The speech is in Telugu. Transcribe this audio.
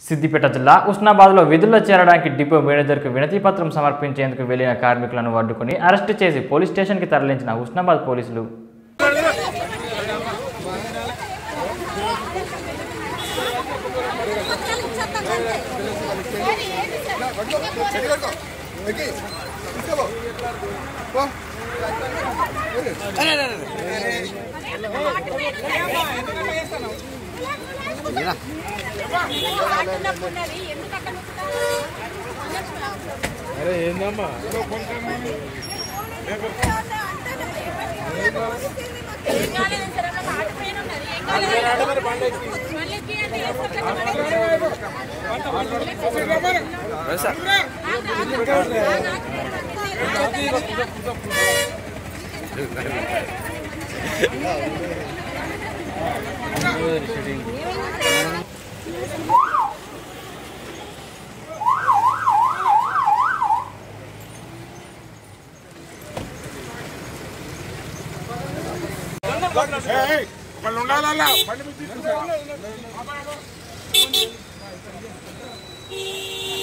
సిద్దిపేట జిల్లా ఉస్నాబాద్లో విధుల్లో చేరడానికి డిపో మేనేజర్కు వినతి పత్రం సమర్పించేందుకు వెళ్లిన కార్మికులను అడ్డుకుని అరెస్టు చేసి పోలీస్ స్టేషన్కి తరలించిన ఉస్నాబాద్ పోలీసులు అరే ఏందమ్మా వాళ్ళు ఉండాలన్నా బండి మీద తీసుకుంటే